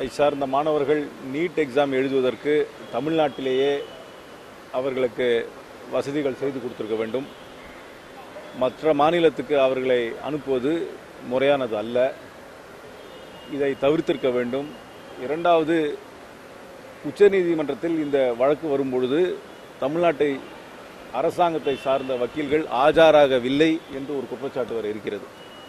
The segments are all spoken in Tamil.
சார்ந்த மாணவர்கள் நீட் எக்ஸாம் எழுதுவதற்கு தமிழ்நாட்டிலேயே அவர்களுக்கு வசதிகள் செய்து கொடுத்திருக்க வேண்டும் மற்ற மாநிலத்துக்கு அவர்களை அனுப்புவது முறையானது அல்ல இதை தவிர்த்திருக்க வேண்டும் இரண்டாவது உச்சநீதிமன்றத்தில் இந்த வழக்கு வரும்பொழுது தமிழ்நாட்டை அரசாங்கத்தை சார்ந்த வக்கீல்கள் ஆஜராகவில்லை என்று ஒரு குற்றச்சாட்டு வர இருக்கிறது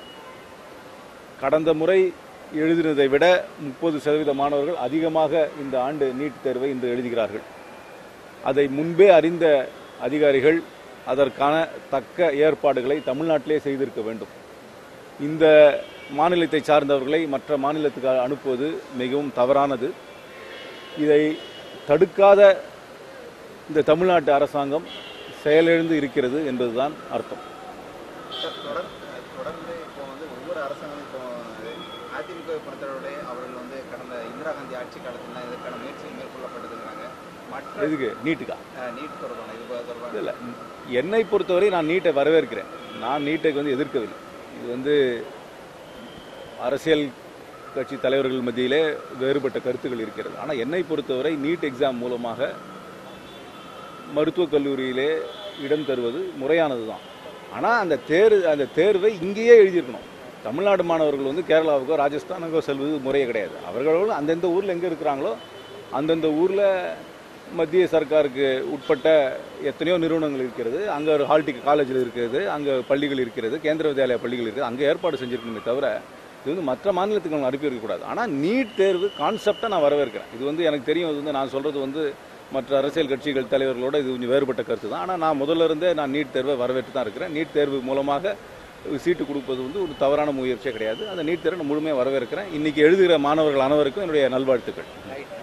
கடந்த முறை எழுதினதை விட முப்பது சதவீத மாணவர்கள் அதிகமாக இந்த ஆண்டு நீட் தேர்வை இன்று எழுதுகிறார்கள் அதை முன்பே அறிந்த அதிகாரிகள் அதற்கான தக்க ஏற்பாடுகளை தமிழ்நாட்டிலே செய்திருக்க வேண்டும் இந்த மாநிலத்தை சார்ந்தவர்களை மற்ற மாநிலத்துக்கு அனுப்புவது மிகவும் தவறானது இதை தடுக்காத இந்த தமிழ்நாட்டு அரசாங்கம் செயலிழந்து இருக்கிறது என்பதுதான் அர்த்தம் சார், தொடர் தொடர்ந்து இப்போ வந்து ஒவ்வொரு அரசாங்கம் இப்போ அதிமுக பொறுத்தவரை அவர்கள் வந்து கடந்த இந்திரா காந்தி ஆட்சி காலத்தில் இதற்கான முயற்சிகள் மேற்கொள்ளப்பட்டதுங்கிறாங்க மற்ற எதுக்கு நீட்டுக்கா அஹ், நீட் தொடர்பான இது தொடர்பான இல்லை என்னை பொறுத்தவரை நான் நீட்டை வரவேற்கிறேன் நான் நீட்டை வந்து எதிர்க்கவில்லை இது வந்து அரசியல் கட்சி தலைவர்கள் மத்தியிலே வேறுபட்ட கருத்துக்கள் இருக்கிறது ஆனால் என்னை பொறுத்தவரை நீட் எக்ஸாம் மூலமாக மருத்துவக் கல்லூரியிலே இடம் தருவது முறையானது தான் ஆனால் அந்த தேர் அந்த தேர்வை இங்கேயே எழுதியிருக்கணும் தமிழ்நாடு மாணவர்கள் வந்து கேரளாவுக்கோ ராஜஸ்தானுக்கோ செல்வது முறையே கிடையாது அவர்களும் அந்தந்த ஊரில் எங்கே இருக்கிறாங்களோ அந்தந்த ஊரில் மத்திய சர்க்காருக்கு உட்பட்ட எத்தனையோ நிறுவனங்கள் இருக்கிறது அங்கே ஒரு ஹால்டிக் காலேஜில் இருக்கிறது அங்கே பள்ளிகள் இருக்கிறது கேந்திர வித்யாலயா பள்ளிகள் இருக்குது அங்கே ஏற்பாடு செஞ்சுருக்கணுமே தவிர இது வந்து மற்ற மாநிலத்துக்கு நம்ம அனுப்பி வைக்கக்கூடாது ஆனால் நீட் தேர்வு கான்செப்டை நான் வரவேற்கிறேன் இது வந்து எனக்கு தெரியும் இது வந்து நான் சொல்கிறது வந்து மற்ற அரசியல் கட்சிகள் தலைவர்களோட இது கொஞ்சம் வேறுபட்ட கருத்து தான் ஆனால் நான் முதல்ல இருந்தே நான் நீட் தேர்வை வரவேற்று தான் இருக்கிறேன் நீட் தேர்வு மூலமாக சீட்டு கொடுப்பது வந்து ஒரு தவறான முயற்சியே கிடையாது அந்த நீட் தேர்வை நான் முழுமையாக வரவேற்கிறேன் இன்றைக்கி எழுதுகிற மாணவர்கள் அனைவருக்கும் என்னுடைய நல்வாழ்த்துக்கள் ரைட்